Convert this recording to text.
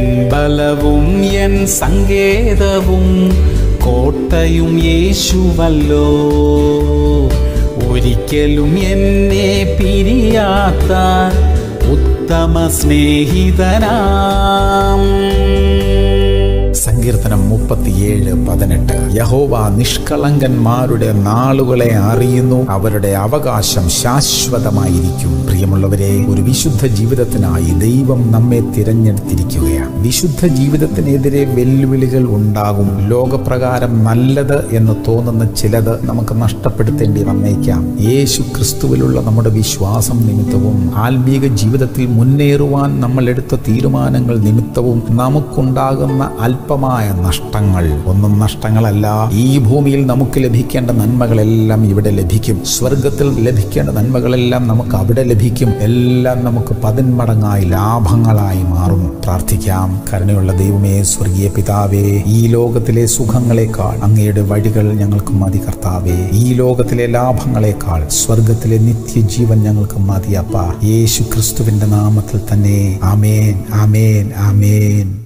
N ബലവും N സങ്കേതവും കോട്ടയും യേശുവല്ലോ ഒരിക്കലും എന്നെ പിരിയാത്ത ഉത്തമ സ്നേഹിതനാം സങ്കീർത്തനം മുപ്പത്തിയേഴ് പതിനെട്ട് യഹോവ നിഷ്കളങ്കന്മാരുടെ നാളുകളെ അറിയുന്നു അവരുടെ അവകാശം ശാശ്വതമായിരിക്കും പ്രിയമുള്ളവരെ ഒരു വിശുദ്ധ ജീവിതത്തിനായി ദൈവം നമ്മെ തിരഞ്ഞെടുത്തിരിക്കുകയാണ് വിശുദ്ധ ജീവിതത്തിനെതിരെ വെല്ലുവിളികൾ ഉണ്ടാകും ലോകപ്രകാരം നല്ലത് എന്ന് തോന്നുന്ന ചിലത് നമുക്ക് നഷ്ടപ്പെടുത്തേണ്ടി വന്നേക്കാം യേശു ക്രിസ്തുവിലുള്ള നമ്മുടെ വിശ്വാസം നിമിത്തവും ആത്മീക ജീവിതത്തിൽ മുന്നേറുവാൻ നമ്മൾ എടുത്ത തീരുമാനങ്ങൾ നിമിത്തവും നമുക്കുണ്ടാകുന്ന അല്പമായ നഷ്ടങ്ങൾ ഒന്നും നഷ്ടങ്ങളല്ല ഈ ഭൂമിയിൽ നമുക്ക് ലഭിക്കേണ്ട നന്മകളെല്ലാം ഇവിടെ ലഭിക്കും സ്വർഗത്തിൽ ലഭിക്കേണ്ട നന്മകളെല്ലാം നമുക്ക് അവിടെ ലഭിക്കും എല്ലാം നമുക്ക് പതിന്മടങ്ങായി ലാഭങ്ങളായി മാറും പ്രാർത്ഥിക്കാം കരുണയുള്ള ദൈവമേ സ്വർഗീയ പിതാവേ ഈ ലോകത്തിലെ സുഖങ്ങളെക്കാൾ അങ്ങയുടെ വഴികൾ ഞങ്ങൾക്ക് മതി കർത്താവേ ഈ ലോകത്തിലെ ലാഭങ്ങളെക്കാൾ സ്വർഗത്തിലെ നിത്യജീവൻ ഞങ്ങൾക്ക് മതിയപ്പ യേശു ക്രിസ്തുവിന്റെ നാമത്തിൽ തന്നെ ആമേൻ ആമേൻ ആമേൻ